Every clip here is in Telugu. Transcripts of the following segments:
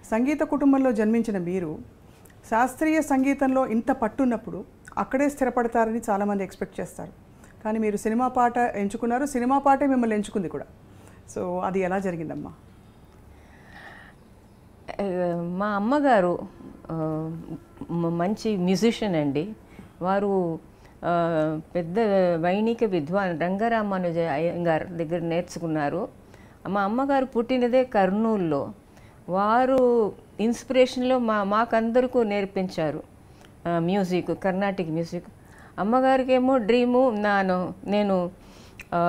సంగీత కుటుంబంలో జన్మించిన మీరు శాస్త్రీయ సంగీతంలో ఇంత పట్టున్నప్పుడు అక్కడే స్థిరపడతారని చాలామంది ఎక్స్పెక్ట్ చేస్తారు కానీ మీరు సినిమా పాట ఎంచుకున్నారు సినిమా పాటే మిమ్మల్ని ఎంచుకుంది కూడా సో అది ఎలా జరిగిందమ్మా ఆ, మా అమ్మగారు ఆ, మ- మంచి మ్యూజిషియన్ అండి వారు ఆ, పెద్ద వైణిక విద్వాన్ రంగరామానుజ అయ్యంగార్ దగ్గర నేర్చుకున్నారు మా అమ్మగారు పుట్టినదే కర్నూలులో వారు ఇన్స్పిరేషన్లో మా మాకందరికీ నేర్పించారు ఆ, మ్యూజిక్ కర్ణాటిక్ మ్యూజిక్ అమ్మగారికి ఏమో డ్రీము నాను నేను ఆ,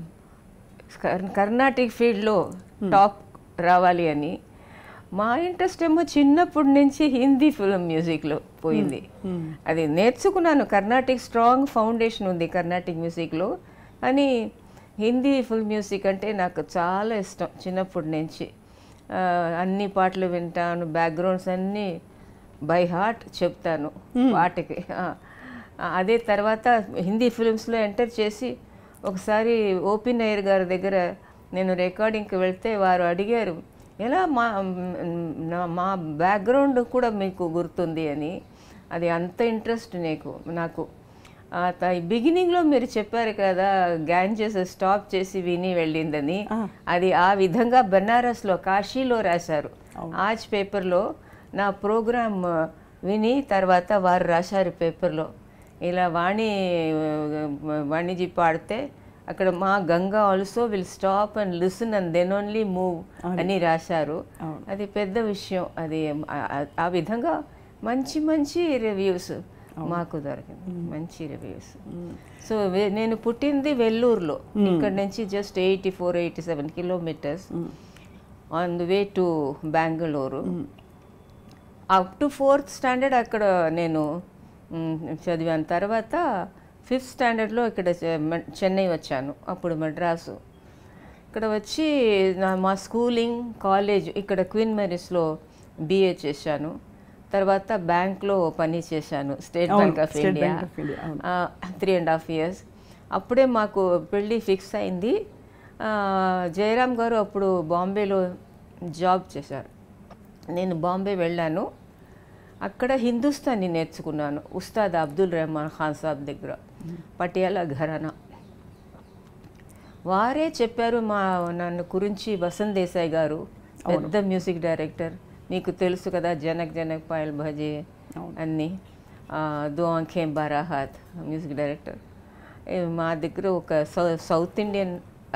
కర్- కర్ణాటిక్ ఫీల్డ్లో టాప్ రావాలి అని మా ఇంట్రెస్ట్ ఏమో చిన్నప్పటి నుంచి హిందీ ఫిల్మ్ మ్యూజిక్లో పోయింది అది నేర్చుకున్నాను కర్ణాటిక్ స్ట్రాంగ్ ఫౌండేషన్ ఉంది కర్ణాటిక్ మ్యూజిక్లో కానీ హిందీ ఫుల్ మ్యూజిక్ అంటే నాకు చాలా ఇష్టం చిన్నప్పటి నుంచి ఆ, అన్ని పాటలు వింటాను బ్యాక్గ్రౌండ్స్ అన్నీ బై హార్ట్ చెప్తాను పాటకి ఆ, అదే తర్వాత హిందీ ఫిల్మ్స్లో ఎంటర్ చేసి ఒకసారి ఓపెన్ అయ్యర్ గారి దగ్గర నేను రికార్డింగ్కి వెళ్తే వారు అడిగారు ఎలా మా నా- మా బ్యాక్గ్రౌండ్ కూడా మీకు గుర్తుంది అని అది అంత ఇంట్రెస్ట్ నీకు నాకు బిగినింగ్లో మీరు చెప్పారు కదా గ్యాంజెస్ స్టాప్ చేసి విని వెళ్ళిందని అది ఆ విధంగా బెనారస్లో కాశీలో రాశారు ఆజ్ పేపర్లో నా ప్రోగ్రామ్ విని తర్వాత వారు రాశారు పేపర్లో ఇలా వాణి వాణిజీ పాడితే అక్కడ మా Ganga also will stop and listen and then only move అని రాశారు అది పెద్ద విషయం అది ఆ- ఆ- ఆ విధంగా మంచి మంచి రివ్యూస్ మాకు దొరికింది మంచి రివ్యూస్ సో వే- నేను పుట్టింది వెల్లూరులో ఇక్కడ నుంచి just eighty four eighty seven kilometres on the way to Bengaluru up to fourth standard అక్కడ నేను మ్, చదివాను తర్వాత ఫిఫ్త్ స్టాండర్డ్లో ఇక్కడ చె- మ- చెన్నై వచ్చాను అప్పుడు మద్రాసు ఇక్కడ వచ్చి నా మా స్కూలింగ్ కాలేజ్ ఇక్కడ క్వీన్ మెరీస్లో బీఏ చేశాను తర్వాత బ్యాంక్లో పని చేశాను స్టేట్ అవును, bank of State India Bank of India, అవును. త్రీ అండ్ హాఫ్ ఇయర్స్ అప్పుడే మాకు పెళ్ళి ఫిక్స్ అయింది ఆ, జయరామ్ గారు అప్పుడు బాంబేలో జాబ్ చేశారు నేను బాంబే వెళ్ళాను అక్కడ హిందుస్థానీ నేర్చుకున్నాను ఉస్తాద్ అబ్దుల్ రెహమాన్ ఖాన్ సాబ్ దగ్గర పటియాలా ఘరానా వారే చెప్పారు మా నన్ను గురించి వసంత్ దేశాయ్ గారు పెద్ద మ్యూజిక్ డైరెక్టర్ మీకు తెలుసు కదా జనక్ జనక్ పాయల్ భజే అన్నీ ఆ, దో ఆంఖేం బారాహాత్ మ్యూజిక్ డైరెక్టర్ ఏ, మా దగ్గర ఒక సౌ సౌత్ ఇండియన్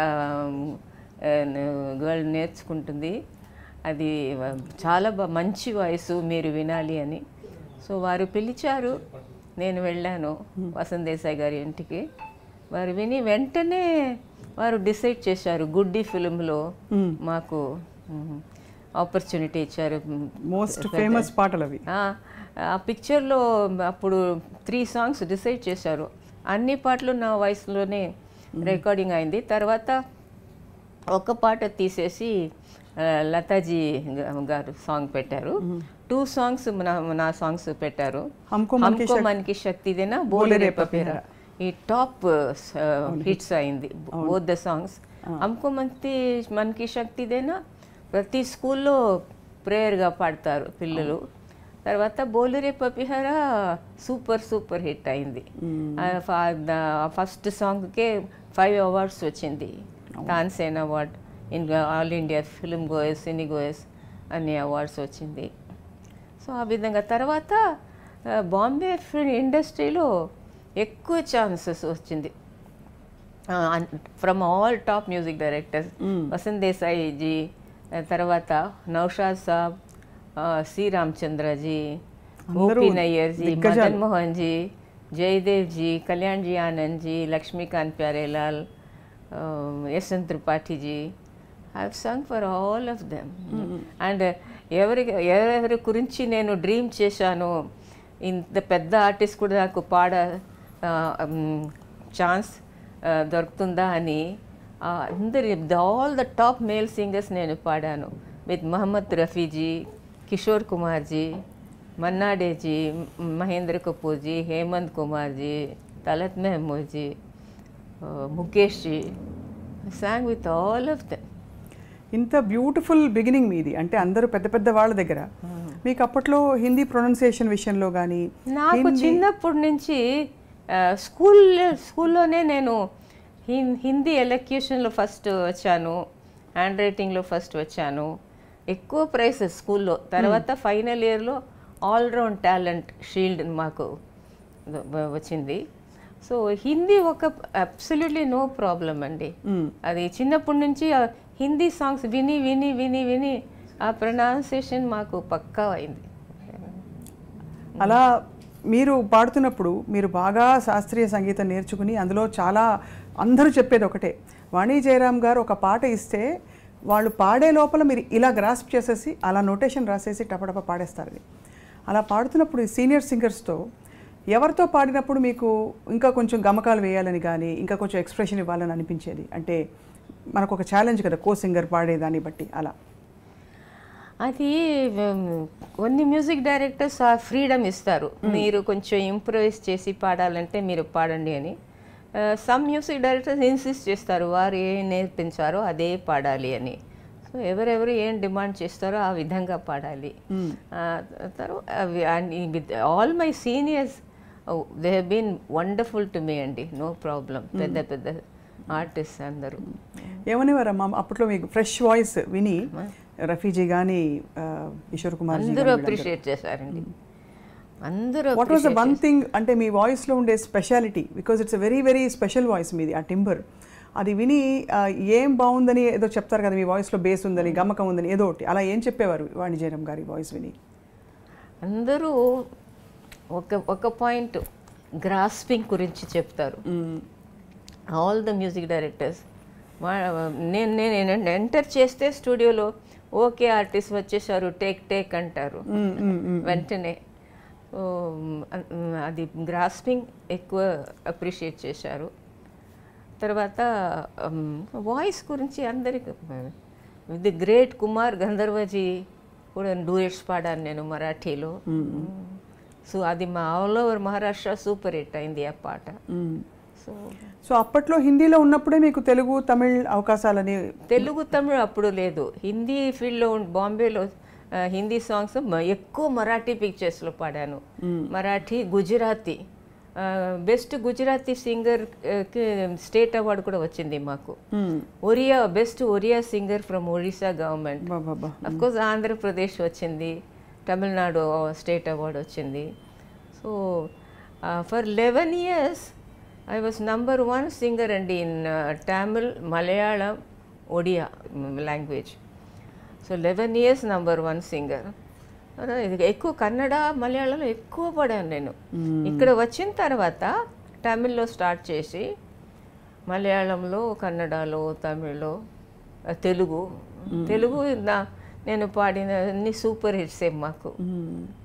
గర్ల్ నేర్చుకుంటుంది అది వ- చాలా బా మంచి వయసు మీరు వినాలి అని సో వారు పిలిచారు నేను వెళ్ళాను వసంత్ దేశాయ్ గారి ఇంటికి వారు విని వెంటనే వారు డిసైడ్ చేశారు గుడ్డి ఫిలింలో మాకు ఆపర్చునిటీ ఇచ్చారు మోస్ట్ ఫేమస్ పాటలు అవి ఆ, ఆ పిక్చర్లో అప్పుడు త్రీ సాంగ్స్ డిసైడ్ చేశారు అన్ని పాటలు నా వాయిస్లోనే రికార్డింగ్ అయింది తర్వాత ఒక పాట తీసేసి ఆ, లతాజీ గ- గారు సాంగ్ పెట్టారు టూ సాంగ్స్ నా నా సాంగ్స్ పెట్టారు హమ్కో మన్ కి హమ్కో మన్కి శక్తి దేనా బోలే పపేరా ఈ టాప్ హిట్స్ అయింది బోత్ ద సాంగ్స్ హమ్కో మంతి మన్కి శక్తి దేనా ప్రతి స్కూల్లో ప్రేయర్గా పాడతారు పిల్లలు తర్వాత బోలురే పపిహర సూపర్ సూపర్ హిట్ అయింది ఫస్ట్ సాంగ్కే ఫైవ్ అవార్డ్స్ వచ్చింది Tansen award in all India film goers cine goers అన్ని అవార్డ్స్ వచ్చింది సో ఆ విధంగా తర్వాత ఆ, బాంబే ఫిల్మ్ ఇండస్ట్రీలో ఎక్కువ ఛాన్సెస్ వచ్చింది from all top music directors Vasant Desai ji ఆ తర్వాత నౌషాద్ సాబ్ ఆ, C Ramchandra ji OP Nayyar ji Madan Mohan ji Jaidev ji Kalyan ji Anand ji Laxmikant Pyarelal Yashwant Tripathi ji I sung for all of them and ఎవరి ఎవరెవరి గురించి నేను డ్రీమ్ చేశాను ఇంత పెద్ద ఆర్టిస్ట్ కూడా నాకు పాడ ఛాన్స్ దొరుకుతుందా అని ఆ, అందరి all the top male singers నేను పాడాను with Mohammed రఫీజీ Kishore Kumar G Manna Dey G Mahindra Kapoor G Hemant Kumar G తలత్ Mehmood G Mukesh G song with all of them ఇంత బ్యూటిఫుల్ బిగినింగ్ మీది అంటే అందరూ పెద్ద పెద్ద వాళ్ళ దగ్గర మీకు అప్పట్లో హిందీ ప్రొనౌన్సియేషన్ విషయంలో కానీ నాకు చిన్నప్పటి నుంచి ఆ, స్కూల్ స్కూల్లోనే నేను హిం- హిందీ ఎలక్యూషన్లో ఫస్ట్ వచ్చాను హ్యాండ్ రైటింగ్లో ఫస్ట్ వచ్చాను ఎక్కువ ప్రైసెస్ స్కూల్లో తర్వాత ఫైనల్ ఇయర్లో ఆల్రౌండ్ టాలెంట్ షీల్డ్ మాకు వ- వచ్చింది సో హిందీ ఒక అబ్సల్యూట్లీ నో ప్రాబ్లం అండి అది చిన్నప్పటి నుంచి ఆ హిందీ సాంగ్స్ విని విని విని విని ఆ ప్రొనౌన్సియేషన్ మాకు పక్కా అయింది అలా మీరు పాడుతున్నప్పుడు మీరు బాగా శాస్త్రీయ సంగీతం నేర్చుకుని అందులో చాలా అందరూ చెప్పేది ఒకటే వాణి జయరామ్ గారు ఒక పాట ఇస్తే వాళ్ళు పాడే లోపల మీరు ఇలా గ్రాస్ప్ చేసేసి అలా నోటేషన్ రాసేసి టపటప పాడేస్తారు అది అలా పాడుతున్నప్పుడు ఈ సీనియర్ సింగర్స్తో ఎవరితో పాడినప్పుడు మీకు ఇంకా కొంచెం గమకాలు వేయాలని కానీ ఇంకా కొంచెం ఎక్స్ప్రెషన్ ఇవ్వాలని అనిపించేది అంటే మనకు ఒక ఛాలెంజ్ కదా కో సింగర్ పాడేదాన్ని బట్టి అలా అది ఉమ్, కొన్ని మ్యూజిక్ డైరెక్టర్స్ ఆ ఫ్రీడమ్ ఇస్తారు మీరు కొంచెం ఇంప్రూవైజ్ చేసి పాడాలంటే మీరు పాడండి అని సమ్ మ్యూజిక్ డైరెక్టర్స్ ఇన్సిస్ట్ చేస్తారు వారు ఏం నేర్పించారో అదే పాడాలి అని సో ఎవరెవరు ఏం డిమాండ్ చేస్తారో ఆ విధంగా పాడాలి తర్వాత all my seniors they have been wonderful to me అండి నో ప్రాబ్లం పెద్ద పెద్ద ఆర్టిస్ట్ అందరూ ఏమనేవారమ్మా అప్పట్లో మీకు ఫ్రెష్ వాయిస్ విని రఫీజీ కానీ కిషోర్ కుమార్ అందరూ అప్రిషియేట్ చేశారండి అందరూ what was the one thing అంటే మీ వాయిస్లో ఉండే speciality because it's very very special voice మీది ఆ టింబర్ అది విని ఆ, ఏం బాగుందని ఏదో చెప్తారు కదా మీ వాయిస్లో బేస్ ఉందని గమ్మకం ఉందని ఏదో ఒకటి అలా ఏం చెప్పేవారు వాణి జయరామ్ గారి వాయిస్ విని అందరూ ఒక ఒక పాయింట్ గ్రాస్పింగ్ గురించి చెప్తారు ఆల్ ద మ్యూజిక్ డైరెక్టర్స్ నేను నేను ఎంటర్ చేస్తే స్టూడియోలో ఓకే ఆర్టిస్ట్ వచ్చేసారు టేక్ టేక్ అంటారు వెంటనే సో, మ్, అది గ్రాస్పింగ్ ఎక్కువ అప్రిషియేట్ చేశారు తర్వాత వాయిస్ గురించి అందరికి ది గ్రేట్ కుమార్ గంధర్వజీ కూడా డూయట్స్ పాడాను నేను మరాఠీలో సో అది మా all over Maharashtra super hit అయింది ఆ పాట సో సో అప్పట్లో హిందీలో ఉన్నప్పుడే మీకు తెలుగు తమిళ్ అవకాశాలని తెలుగు తమిళ అప్పుడు లేదు హిందీ ఫీల్డ్లో బాంబేలో ఆ, హిందీ సాంగ్స్ మ- ఎక్కువ మరాఠీ పిక్చర్స్లో పాడాను Marathi Gujarati best Gujarati singer state award కూడా వచ్చింది మాకు Oriya best Oriya singer from Orissa government బాబా అఫ్ కోర్స్ ఆంధ్రప్రదేశ్ వచ్చింది తమిళనాడు స్టేట్ అవార్డ్ వచ్చింది so for eleven years I was number one singer అండి in Tamil Malayalam Odia language so eleven years number one singer ఎక్కువ కన్నడ మలయాళంలో ఎక్కువ పడాను నేను ఇక్కడ వచ్చిన తర్వాత తమిళ్లో స్టార్ట్ చేసి మలయాళంలో కన్నడలో తమిళ్లో ఆ, తెలుగు తెలుగు నా నేను పాడిన అన్ని సూపర్ హిట్సే మాకు మ్మ్.